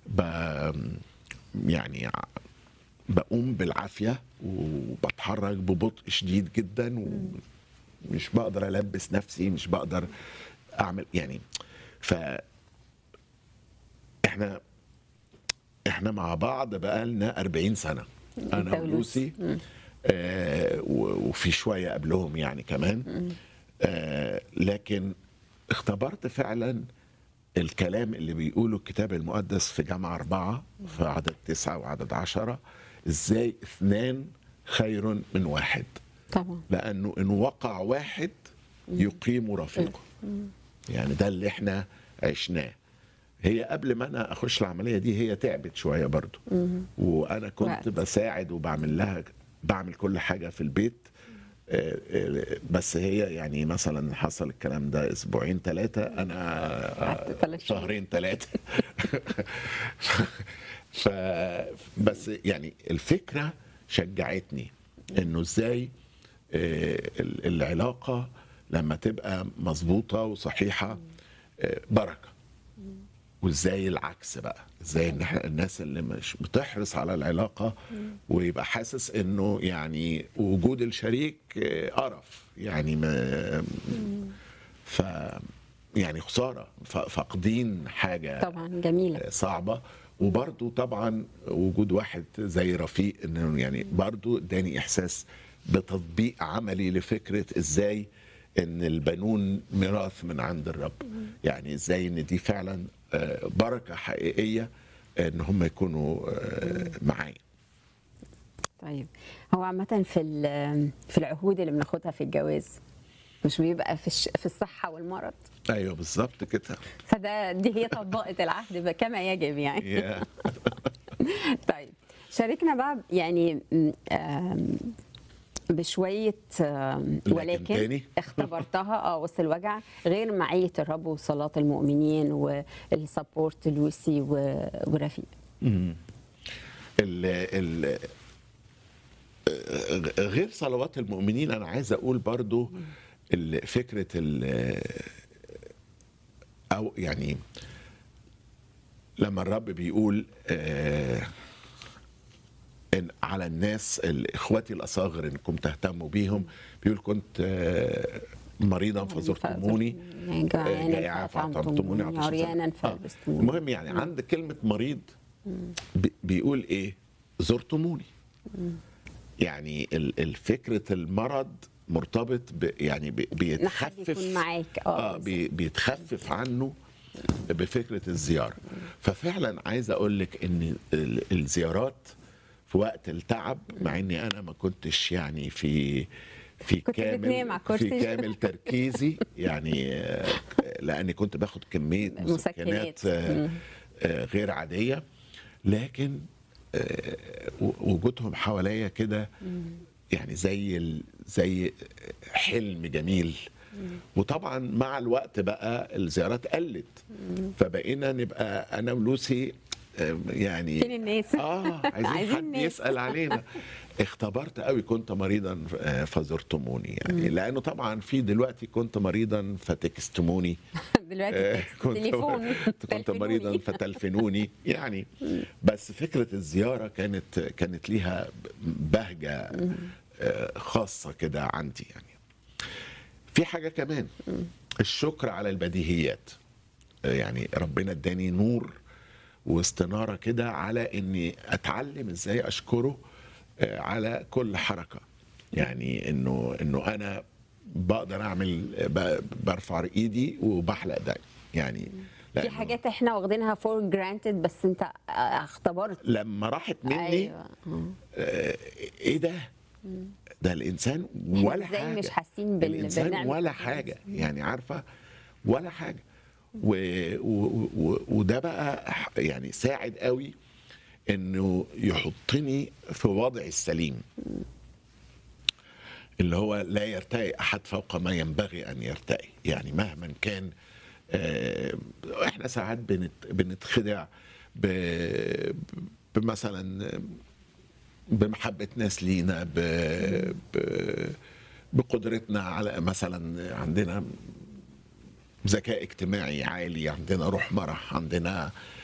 ب... يعني ع- بقوم بالعافيه وبتحرك ببطء شديد جدا ومش بقدر البس نفسي مش بقدر اعمل يعني ف احنا احنا مع بعض بقالنا 40 سنه انا أنت ولوسي. ولوسي آه و- وفي شويه قبلهم يعني كمان آه لكن اختبرت فعلا الكلام اللي بيقوله الكتاب المقدس في جامعة أربعة في عدد تسعة وعدد عشرة إزاي اثنان خير من واحد طبعا لأنه إن وقع واحد يقيم رفيقه يعني ده اللي احنا عشناه هي قبل ما انا اخش العمليه دي هي تعبت شويه برضو وانا كنت وقت. بساعد وبعمل لها بعمل كل حاجه في البيت آه، آه، بس هي يعني مثلا حصل الكلام ده اسبوعين ثلاثه انا قعدت ثلاث شهور. شهرين ثلاثه ف بس يعني الفكره شجعتني انه ازاي آه، ال- العلاقه لما تبقى مظبوطه وصحيحه آه، بركه وازاي العكس بقى ازاي ان احنا الناس اللي مش بتحرص على العلاقه ويبقى حاسس انه يعني وجود الشريك آه، قرف يعني ما ف يعني خساره ف- فاقدين حاجه طبعا جميله صعبه وبرضو طبعا وجود واحد زي رفيق انه يعني برضو اداني احساس بتطبيق عملي لفكره ازاي ان البنون ميراث من عند الرب يعني ازاي ان دي فعلا آه، بركه حقيقيه ان هم يكونوا آه، معايا طيب هو عامة في ال- في العهود اللي بناخدها في الجواز مش بيبقى في الش... في الصحة والمرض ايوه بالظبط كده فده دي هي طبقت العهد ب- كما يجب يعني يا. طيب شاركنا بقى يعني م- آم، بشوية آم، لكن ولكن تاني؟ اختبرتها اه وسط الوجع غير معية الرب وصلاة المؤمنين والسبورت لوسي و- ورفيق ال ال غير صلوات المؤمنين انا عايز اقول برضو ال- فكره ال او يعني لما الرب بيقول آه، ان على الناس ال- اخواتي الاصاغر انكم تهتموا بيهم بيقول كنت آه، مريضا فزرتموني يعني جائعا جائعا فأطعمتموني فأطعمتموني عطشا عريانا آه. فلبستموني المهم يعني عند كلمة مريض بي- بيقول ايه زرتموني يعني ال- الفكرة المرض مرتبط ب يعني بي- إن حد بيتخفف يكون معاك اه اه بي- بيتخفف عنه بفكره الزياره ففعلا عايز اقول لك ان ال- الزيارات في وقت التعب مع اني انا ما كنتش يعني في في كنت بتنام كامل على في الكرسي. كامل تركيزي يعني آه، لاني كنت باخد كميه مسكنات مسكنات. آه، آه، غير عاديه لكن آه، و- وجودهم حواليا كده يعني زي ال- زي حلم جميل وطبعا مع الوقت بقى الزيارات قلت فبقينا نبقى انا ولوسي آه، يعني فين الناس؟ اه عايزين, عايزين حد ناس. يسال علينا اختبرت قوي كنت مريضا آه، فزرتموني يعني لانه طبعا في دلوقتي كنت مريضا فتكستموني دلوقتي آه، كنت تليفون كنت تلفونوني. مريضا فتلفنوني يعني بس فكره الزياره كانت كانت ليها بهجه آه، خاصه كده عندي يعني في حاجه كمان الشكر على البديهيات آه، يعني ربنا اداني نور واستناره كده على اني اتعلم ازاي اشكره آه، على كل حركه يعني انه انه انا بقدر اعمل ب- برفع ايدي وبحلق دقني يعني في لأنه حاجات احنا واخدينها فور جرانتد بس انت آه، اختبرت لما راحت مني ايوه آه، ايه ده ده الانسان ولا إزاي حاجه مش حاسين بال- الانسان بالنعمة ولا بتاعت حاجه يعني عارفه ولا حاجه و... و... و... وده بقى ح- يعني ساعد قوي انه يحطني في وضعي السليم اللي هو لا يرتقي احد فوق ما ينبغي ان يرتقي يعني مهما كان آه، احنا ساعات بنت بنتخدع ب... بمثلا بمحبة ناس لينا ب... ب... بقدرتنا على مثلا عندنا ذكاء اجتماعي عالي عندنا روح مرح عندنا